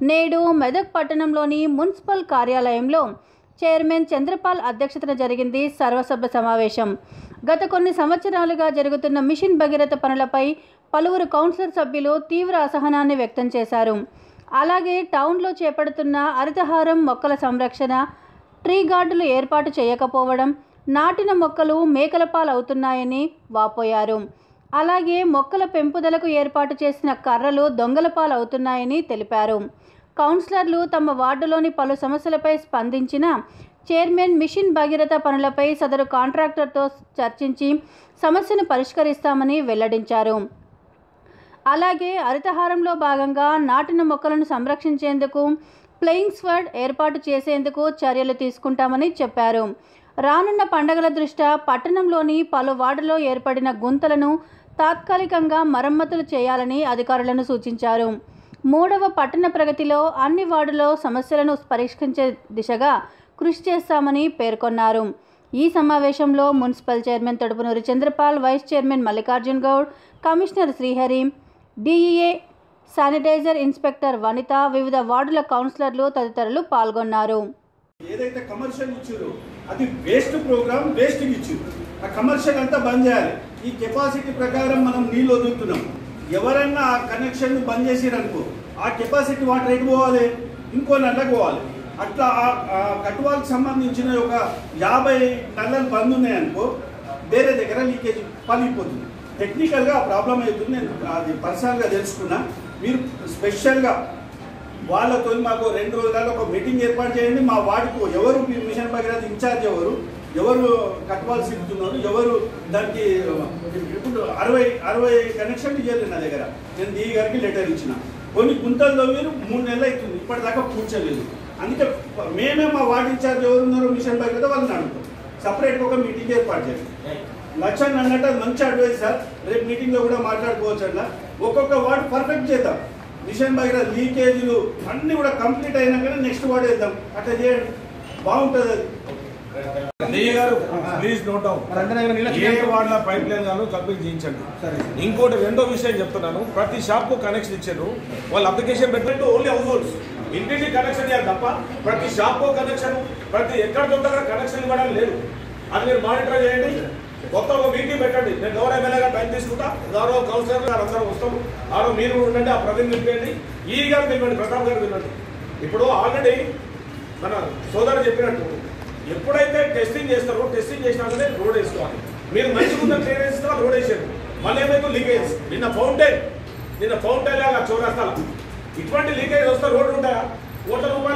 నేడు మెదక్ పట్టణంలోని మున్సిపల్ కార్యాలయంలో చైర్మన్ చంద్రపాల్ అధ్యక్షతన జరిగింది సర్వసభ్య సమావేశం గత కొన్ని సంవత్సరాలుగా జరుగుతున్న మిషన్ భగీరథ పనులపై పలువురు కౌన్సిలర్ సభ్యులు తీవ్ర అసహనాన్ని వ్యక్తం చేశారు అలాగే టౌన్లో చేపడుతున్న హరితహారం మొక్కల సంరక్షణ ట్రీ గార్డులు ఏర్పాటు చేయకపోవడం నాటిన మొక్కలు మేకల పాలవుతున్నాయని వాపోయారు అలాగే మొక్కల పెంపుదలకు ఏర్పాటు చేసిన కర్రలు దొంగల పాలవుతున్నాయని తెలిపారు కౌన్సిలర్లు తమ వార్డులోని పలు సమస్యలపై స్పందించిన చైర్మన్ మిషన్ భగీరథ పనులపై సదరు కాంట్రాక్టర్తో చర్చించి సమస్యను పరిష్కరిస్తామని వెల్లడించారు అలాగే హరితహారంలో భాగంగా నాటిన మొక్కలను సంరక్షించేందుకు ప్లేయింగ్ స్క్వాడ్ ఏర్పాటు చేసేందుకు చర్యలు తీసుకుంటామని చెప్పారు రానున్న పండగల దృష్ట్యా పట్టణంలోని పలు వార్డులో ఏర్పడిన గుంతలను తాత్కాలికంగా మరమ్మతులు చేయాలని అధికారులను సూచించారు మూడవ పట్టణ ప్రగతిలో అన్ని వార్డులో సమస్యలను పరిష్కరించే దిశగా కృషి చేస్తామని పేర్కొన్నారు ఈ సమావేశంలో municipal chairman Thadupunuri Chandrapal vice chairman Mallikarjun Goud commissioner Srihari D E A sanitizer inspector Vanitha వివిధ వార్డుల కౌన్సిలర్లు తదితరులు పాల్గొన్నారు ఏదైతే కమర్షియల్ ఇచ్చారో అది వేస్ట్ ప్రోగ్రామ్ వేస్ట్ ఇచ్చారు ఆ కమర్షియల్ అంతా బంద్ చేయాలి ఈ కెపాసిటీ ప్రకారం మనం నీళ్ళు వదులుతున్నాం ఎవరన్నా ఆ కనెక్షన్ బంద్ చేసిరనుకో ఆ కెపాసిటీ వాటర్ ఎటు పోవాలి ఇంకో నల్లకి పోవాలి అట్లా ఆ- ఆ కట్టువాళ్ళకి సంబంధించిన ఒక యాభై నల్లలు బంద్ ఉన్నాయనుకో వేరే దగ్గర లీకేజ్ పలిగిపోతుంది టెక్నికల్గా ఆ ప్రాబ్లం అవుతుంది నేను అది పర్సనల్గా తెలుసుకున్నా మీరు స్పెషల్గా వాళ్ళతో మాకు రెండు రోజులలో ఒక మీటింగ్ ఏర్పాటు చేయండి మా వార్డుకు ఎవరు మీ మిషన్ భగీరథ ఇన్ఛార్జ్ ఎవరు ఎవరు కట్టవలసి ఇస్తున్నారు ఎవరు దానికి ఇప్పుడు అరవై అరవై కనెక్షన్లు ఇవ్వలేదు నా దగ్గర నేను దీ గారికి లెటర్ ఇచ్చిన కొన్ని గుంతల్లో మీరు మూడు నెలలు అవుతుంది ఇప్పటిదాకా పూడ్చలేదు అందుకే మేమే మా వార్డు ఇన్ఛార్జ్ ఎవరు ఉన్నారో మిషన్ భగీరథ వాళ్ళని అడుగుతాం సపరేట్గా ఒక మీటింగ్ ఏర్పాటు చేయండి లక్ష్యాన్ని అన్నట్టు అది మంచి అడ్వైస్ సార్ రేపు మీటింగ్లో కూడా మాట్లాడుకోవచ్చు అన్న ఒక్కొక్క వార్డు పర్ఫెక్ట్ చేద్దాం మిషన్ భగీరథ లీకేజీలు అన్ని కూడా కంప్లీట్ అయినాకనే నెక్స్ట్ వార్డు వేద్దాం అట్లా చేయండి బాగుంటుంది అది డిఏ గారు ప్లీజ్ నోట్ డౌన్ ఏ వార్డుల పైప్ లైన్ గాను కంప్లీట్ చేయించండి ఇంకోటి రెండో విషయం చెప్తున్నాను ప్రతి షాప్ కు కనెక్షన్ ఇచ్చారు వాళ్ళు అప్లికేషన్ పెట్టినట్టు ఓన్లీ హౌస్ హోల్డ్స్ ఇంటింటి కనెక్షన్ ఇవ్వాలి తప్ప ప్రతి షాప్ కు కనెక్షన్ ప్రతి ఎక్కడ దొంగ కనెక్షన్ ఇవ్వడం లేదు అది మీరు మానిటర్ చేయండి కొత్త ఒక మీటింగ్ పెట్టండి నేను గౌరవ ఎమ్మెల్యేగా టైం తీసుకుంటా గౌరవ కౌన్సిలర్ గారు అందరూ వస్తాము ఆరో మీరు కూడా ఉండండి ఆ ప్రతినిధి పిలిపేయండి ఈ గారు పిలవండి ప్రతాప్ గారు పిలవండి ఇప్పుడు ఆల్రెడీ మన సోదరు చెప్పినట్టు ఎప్పుడైతే టెస్టింగ్ చేస్తారో టెస్టింగ్ చేసినాకనే రోడ్ వేసుకోవాలి మీరు మంచిగా ఉన్న క్లియరెన్స్ ఇస్తే రోడ్ వేసారు మళ్ళీ ఏమైతే లీకేజ్ నిన్న ఫౌంటైన్ నిన్న ఫౌంటైన్ లాగా చౌరస్తాల ఇటువంటి లీకేజ్ వస్తే రోడ్డు ఉంటాయా కోట్ల రూపాయలు